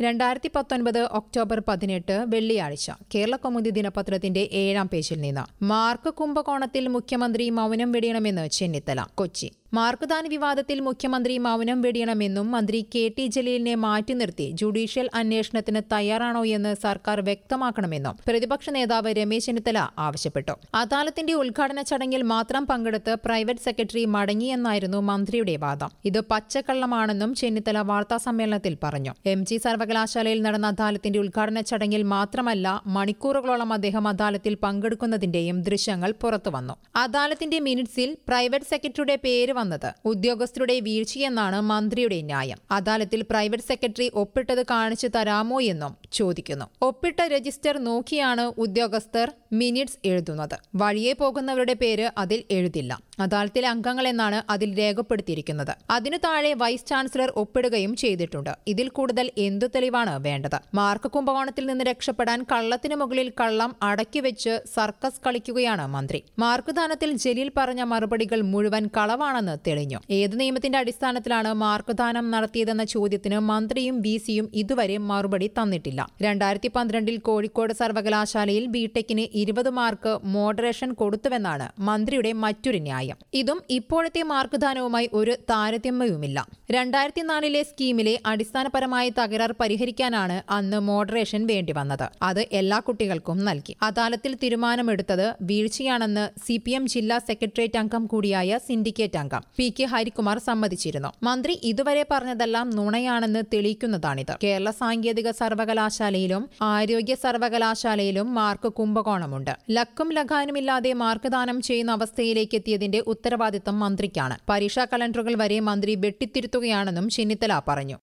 രണ്ടായിരത്തി പത്തൊൻപത് ഒക്ടോബർ പതിനെട്ട് വെള്ളിയാഴ്ച കേരള കൗമുദി ദിനപത്രത്തിന്റെ ഏഴാം പേജിൽ നിന്ന് മാർക്ക് കുംഭകോണത്തിൽ മുഖ്യമന്ത്രി മൗനം വെടിയണമെന്ന് ചെന്നിത്തല കൊച്ചി മാർക്കുദാന വിവാദത്തിൽ മുഖ്യമന്ത്രി മൗനം വെടിയണമെന്നും മന്ത്രി കെ ടി ജലീലിനെ മാറ്റി നിർത്തി ജുഡീഷ്യൽ അന്വേഷണത്തിന് തയ്യാറാണോ എന്ന് സർക്കാർ വ്യക്തമാക്കണമെന്നും പ്രതിപക്ഷ നേതാവ് രമേശ് ചെന്നിത്തല ആവശ്യപ്പെട്ടു അദാലത്തിന്റെ ഉദ്ഘാടന ചടങ്ങിൽ മാത്രം പങ്കെടുത്ത് പ്രൈവറ്റ് സെക്രട്ടറി മടങ്ങിയെന്നായിരുന്നു മന്ത്രിയുടെ വാദം ഇത് പച്ചക്കള്ളമാണെന്നും ചെന്നിത്തല വാർത്താസമ്മേളനത്തിൽ പറഞ്ഞു എം ജി സർവകലാശാലയിൽ നടന്ന അദാലത്തിന്റെ ഉദ്ഘാടന ചടങ്ങിൽ മാത്രമല്ല മണിക്കൂറുകളോളം അദ്ദേഹം അദാലത്തിൽ പങ്കെടുക്കുന്നതിന്റെയും ദൃശ്യങ്ങൾ പുറത്തുവന്നു അദാലത്തിന്റെ മിനിറ്റ്സിൽ പ്രൈവറ്റ് സെക്രട്ടറിയുടെ പേര് വന്നത് ഉദ്യോഗസ്ഥരുടെ വീഴ്ചയെന്നാണ് മന്ത്രിയുടെ ന്യായം അദാലത്തിൽ പ്രൈവറ്റ് സെക്രട്ടറി ഒപ്പിട്ടത് കാണിച്ചു തരാമോ എന്നും ചോദിക്കുന്നു ഒപ്പിട്ട രജിസ്റ്റർ നോക്കിയാണ് ഉദ്യോഗസ്ഥർ മിനിറ്റ്സ് എഴുതുന്നത് വഴിയെ പോകുന്നവരുടെ പേര് അതിൽ എഴുതില്ല അദാലത്തിലെ അംഗങ്ങൾ എന്നാണ് അതിൽ രേഖപ്പെടുത്തിയിരിക്കുന്നത് അതിനു താഴെ വൈസ് ചാൻസലർ ഒപ്പിടുകയും ചെയ്തിട്ടുണ്ട് ഇതിൽ കൂടുതൽ എന്തു തെളിവാണ് വേണ്ടത് മാർക്ക് കുംഭകോണത്തിൽ നിന്ന് രക്ഷപ്പെടാൻ കള്ളത്തിനു മുകളിൽ കള്ളം അടക്കിവെച്ച് സർക്കസ് കളിക്കുകയാണ് മന്ത്രി മാർക്ക് ദാനത്തിൽ ജലീൽ പറഞ്ഞ മറുപടികൾ മുഴുവൻ കളവാണെന്ന് തെളിഞ്ഞു ഏത് നിയമത്തിന്റെ അടിസ്ഥാനത്തിലാണ് മാർക്ക് ദാനം നടത്തിയതെന്ന ചോദ്യത്തിന് മന്ത്രിയും ബി സിയും ഇതുവരെ മറുപടി തന്നിട്ടില്ല രണ്ടായിരത്തി പന്ത്രണ്ടിൽ കോഴിക്കോട് സർവകലാശാലയിൽ ബിടെക്കിന് ഇരുപത് മാർക്ക് മോഡറേഷൻ കൊടുത്തുവെന്നാണ് മന്ത്രിയുടെ മറ്റൊരു ന്യായം ഇതും ഇപ്പോഴത്തെ മാർക്ക് ദാനവുമായി ഒരു താരതമ്യവുമില്ല രണ്ടായിരത്തി നാലിലെ സ്കീമിലെ അടിസ്ഥാനപരമായ തകരാർ പരിഹരിക്കാനാണ് അന്ന് മോഡറേഷൻ വേണ്ടി വന്നത് അത് എല്ലാ കുട്ടികൾക്കും നൽകി അദാലത്തിൽ തീരുമാനമെടുത്തത് വീഴ്ചയാണെന്ന് സി പി എം ജില്ലാ സെക്രട്ടേറിയറ്റ് അംഗം കൂടിയായ സിൻഡിക്കേറ്റ് അംഗം പി കെ ഹരികുമാർ സമ്മതിച്ചിരുന്നു മന്ത്രി ഇതുവരെ പറഞ്ഞതെല്ലാം നുണയാണെന്ന് തെളിയിക്കുന്നതാണിത് കേരള സാങ്കേതിക സർവകലാശാലയിലും ആരോഗ്യ സർവകലാശാലയിലും മാർക്ക് കുംഭകോണമുണ്ട് ലക്കും ലഗാനുമില്ലാതെ മാർക്ക് ദാനം ചെയ്യുന്ന അവസ്ഥയിലേക്ക് എത്തിയതിന്റെ ഉത്തരവാദിത്തം മന്ത്രിക്കാണ് പരീക്ഷാ കലണ്ടറുകൾ വരെ മന്ത്രി വെട്ടിത്തിരുത്തുകയാണെന്നും ചെന്നിത്തല പറഞ്ഞു